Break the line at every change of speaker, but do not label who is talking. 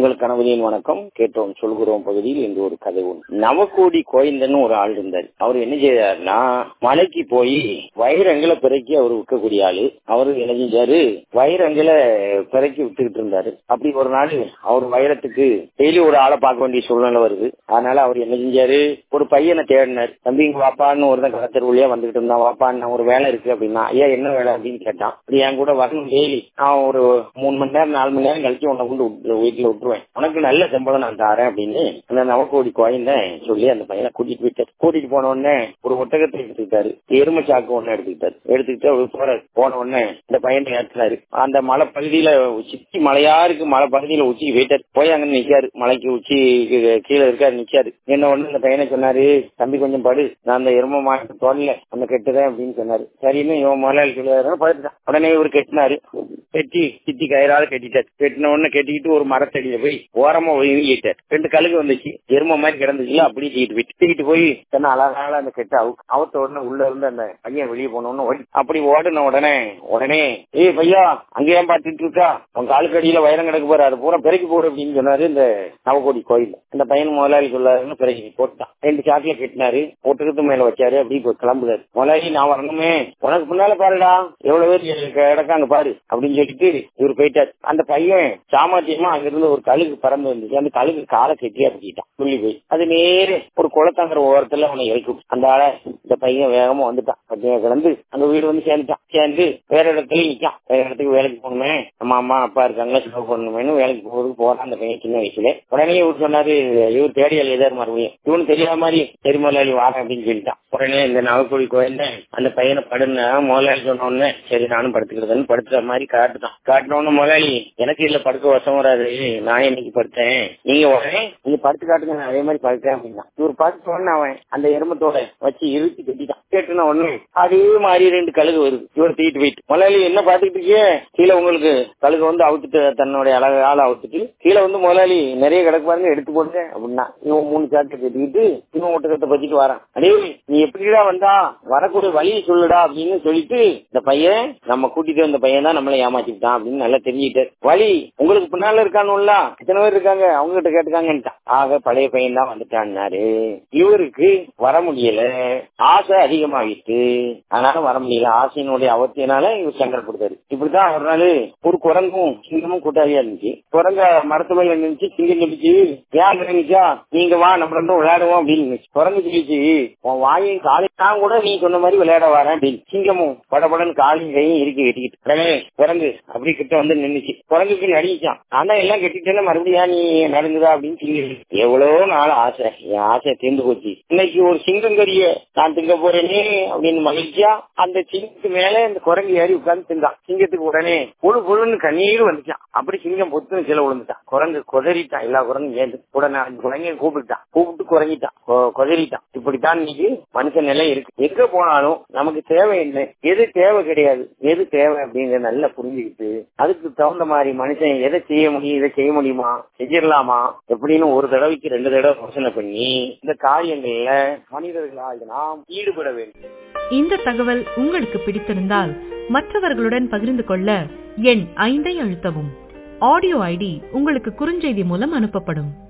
உங்கள் கணவரின் வணக்கம் கேட்டோம் சொல்கிறோம் பகுதியில் இன்று ஒரு கதை ஒன்று நவகோடி கோயந்தன் ஒரு ஆள் இருந்தார் அவர் என்ன செய்தாருன்னா மலைக்கு போய் வைரங்களை பிறக்கி அவர் விற்கக்கூடிய ஆளு அவரு என்ன செஞ்சாரு வைரங்களை பிறக்கி வித்துக்கிட்டு இருந்தாரு அப்படி ஒரு நாள் அவர் வைரத்துக்கு டெய்லி ஒரு ஆளை பார்க்க வேண்டிய சூழ்நிலை வருது அதனால அவர் என்ன செஞ்சாரு ஒரு பையனை தேடினார் தம்பி இங்க வாப்பான்னு ஒருத்தன் கடத்தர் வழியா வந்துகிட்டு இருந்தான் வாப்பான்னு ஒரு வேலை இருக்கு அப்படின்னா ஐயா என்ன வேலை அப்படின்னு கேட்டான் அப்படி என் கூட வரணும் டெய்லி நான் ஒரு மூணு மணி நேரம் நாலு மணி நேரம் கழிச்சு உன்னை கொண்டு விட்டு- வீட்டுல விட்டுருவேன் உனக்கு நல்ல சம்பளம் நான் தரேன் அப்படின்னு அந்த நவக்கோடி கோயந்த சொல்லி அந்த பையனை கூட்டிட்டு போயிட்டாரு கூட்டிட்டு போன உடனே ஒரு ஒட்டகத்தை எடுத்துக்கிட்டாரு எருமை சாக்கு ஒண்ணு எடுத்துக்கிட்டாரு எடுத்துக்கிட்டு அவர் போறாரு போன உடனே இந்த பையனை ஏற்றினாரு அந்த மலை பகுதியில உச்சி மலையா இருக்கு மலை பகுதியில உச்சிக்கு போயிட்டாரு போய் அங்க நிக்காரு மலைக்கு உச்சி கீழே இருக்காரு நிக்காரு என்ன ஒண்ணு இந்த பையனை சொன்னாரு தம்பி கொஞ்சம் படு நான் அந்த எருமை மாட்டு தோல்ல அந்த கெட்டுதேன் அப்படின்னு சொன்னாரு சரின்னு இவன் முதலாளி சொல்லுவாரு படுத்துட்டான் உடனே இவர் கெட்டினாரு கெட்டி சித்தி கயிறால கட்டிட்டாரு கெட்டின உடனே கட்டிக்கிட்டு ஒரு மரத்தடியில போய் ஓரமா ஒதுங்கிட்டாரு ரெண்டு கழுகு வந்துச்சு எருமை மாதிரி கிடந்துச்சுல அப்படியே தூக்கிட்டு போய் தூக்கிட்டு போய் தன்னை அழகால அந்த கெட்ட அவு அவத்த உடனே உள்ள இருந்து அந்த பையன் வெளியே போனோன்னு ஓடி அப்படி ஓடின உடனே உடனே ஏய் பையா அங்க ஏன் பாத்துட்டு இருக்கா உன் காலுக்கு அடியில வைரம் கிடக்கு போற அது பூரா பிறக்கி போடு அப்படின்னு சொன்னாரு இந்த நவகோடி கோயில் அந்த பையன் முதலாளி சொல்லாருன்னு பிறக்கி போட்டான் ரெண்டு சாக்கில கட்டினாரு ஒட்டுக்கத்து மேல வச்சாரு அப்படி போய் கிளம்புறாரு முதலாளி நான் வரணுமே உனக்கு பின்னால பாருடா எவ்வளவு பேர் கிடக்காங்க பாரு அப்படின்னு சொல்லிட்டு இவர் போயிட்டாரு அந்த பையன் சாமர்த்தியமா அங்க இருந்து ஒரு கழுகு பறந்து வந்துச்சு அந்த கழுகு காலை கெட்டியா பிடிக்கிட்டான் துள்ளி போய் அது நேரே ஒரு குளத்தாங்கிற ஓரத்துல அவனை இறக்கி விட்டு. அந்த ஆள இந்த பையன் வேகமா வந்துட்டான் பையன் கிடந்து அந்த வீடு வந்து சேர்ந்துட்டான் சேர்ந்து வேற இடத்துல நிக்கான் வேற இடத்துக்கு வேலைக்கு போகணுமே நம்ம அம்மா அப்பா இருக்காங்க செலவு பண்ணணுமேனு வேலைக்கு போறதுக்கு போறான் அந்த பையன் சின்ன வயசுல உடனே இவர் சொன்னாரு இவர் தேடி எழுதாரு மறுபடியும் இவனு தெரியாத மாதிரி சரி முதலாளி வாரேன் அப்படின்னு சொல்லிட்டான் உடனே இந்த நவக்குடி கோயில் அந்த பையனை படுன முதலாளி சொன்ன உடனே சரி நானும் படுத்துக்கிறதுன்னு படுத்துற மாதிரி காட்டுதான் காட்டின உடனே முதலாளி எனக்கு இதுல படுக்க வசம் வராது நான் இன்னைக்கு படுத்தேன் நீங்க உடனே நீங்க படுத்து காட்டுங்க நான் அதே மாதிரி படுத்தேன் அப்படின்னா இவர் படுத்த உடனே அவன் அந்த எருமத்தோட வச்சு இழுத்து கட்டிட்டான் கேட்டுன உடனே அதே மாதிரி ரெண்டு கழுகு வருது இவர் தூக்கிட்டு போயிட்டு முதலாளி என்ன பாத்துக்கிட்டு இருக்கீங்க கீழே உங்களுக்கு கழுகு வந்து அவுத்துட்டு தன்னுடைய அழகு ஆளை அவுத்துட்டு கீழே வந்து முதலாளி நிறைய கிடக்கு பாருங்க எடுத்து போடுங்க அப்படின்னா இவன் மூணு சாட்டை கட்டிக்கிட்டு இவன் ஒட்டகத்தை பத்திட்டு வரான் அடே நீ எப்படிடா வந்தா வரக்கூடிய வழியை சொல்லுடா அப்படின்னு சொல்லிட்டு இந்த பையன் நம்ம கூட்டிட்டு வந்த பையன் தான் நம்மளை ஏமாத்திட்டான் அப்படின்னு நல்லா தெரிஞ்சுக்கிட்டாரு வழி உங்களுக்கு பின்னால இருக்கானுல்ல எத்தனை பேர் இருக்காங்க அவங்க கிட்ட கேட்டுக்காங்கன்ட்டான் ஆக பழைய பையன் தான் வந்துட்டான்னாரு இவருக்கு வர முடியல ஆசை அதிகமாகிட்டு அதனால வர முடியல ஆசையினுடைய அவத்தியனால இவர் சங்கடப்படுத்தாரு இப்படிதான் ஒரு நாள் ஒரு குரங்கும் சிங்கமும் கூட்டாளியா இருந்துச்சு குரங்க மரத்து மேல இருந்துச்சு சிங்கம் சொல்லிச்சு ஏன் நினைச்சா நீங்க வா நம்ம ரெண்டும் விளையாடுவோம் அப்படின்னு இருந்துச்சு. குரங்கு சொல்லிச்சு உன் வாயும் காலையும் கூட நீ சொன்ன மாதிரி விளையாட வரேன் அப்படின்னு சிங்கமும் படபடன்னு காலையும் கையும் இறுக்கி கட்டிக்கிட்டு உடனே குரங்கு அப்படி கிட்ட வந்து நின்னுச்சு குரங்குக்கு நடிச்சான் ஆனா எல்லாம் கட்டிட்டேன்னா மறுபடியும் ஏன் நீ நடந்துதா அப்படின்னு சிங்கம் எவ்வளவு நாள் ஆசை என் ஆசை தீர்ந்து போச்சு இன்னைக்கு ஒரு சிங்கம் கறிய நான் திங்க போறேனே அப்படின்னு மகிழ்ச்சியா அந்த சிங்கத்துக்கு மேல இந்த குரங்கு ஏறி உட்கார்ந்து திங்கான் சிங்கத்துக்கு உடனே புழு புழுன்னு கண்ணீர் வந்துச்சான் அப்படி சிங்கம் பொத்துன்னு கீழே விழுந்துட்டான் குரங்கு கொதறிட்டான் எல்லா குரங்கும் சேர்ந்து உடனே அந்த குரங்கையும் கூப்பிட்டுட்டான் கூப்பிட்டு குரங்கிட்டான் கொ- கொதறிட்டான் இப்படித்தான் இன்னைக்கு மனுஷ நிலை இருக்கு எங்க போனாலும் நமக்கு தேவை என்ன எது தேவை கிடையாது எது தேவை அப்படிங்கறத நல்லா புரிஞ்சுக்கிட்டு அதுக்கு தகுந்த மாதிரி மனுஷன் எதை செய்ய முடியும் இதை செய்ய முடியுமா செஞ்சிடலாமா எப்படின்னு ஒரு தடவைக்கு ரெண்டு தடவை யோசனை பண்ணி இந்த காரியங்கள்ல மனிதர்களாக நாம் ஈடுபட வேண்டும்
இந்த தகவல் உங்களுக்கு பிடித்திருந்தால் மற்றவர்களுடன் பகிர்ந்து கொள்ள எண் ஐந்தை அழுத்தவும் ஆடியோ ஐடி உங்களுக்கு குறுஞ்செய்தி மூலம் அனுப்பப்படும்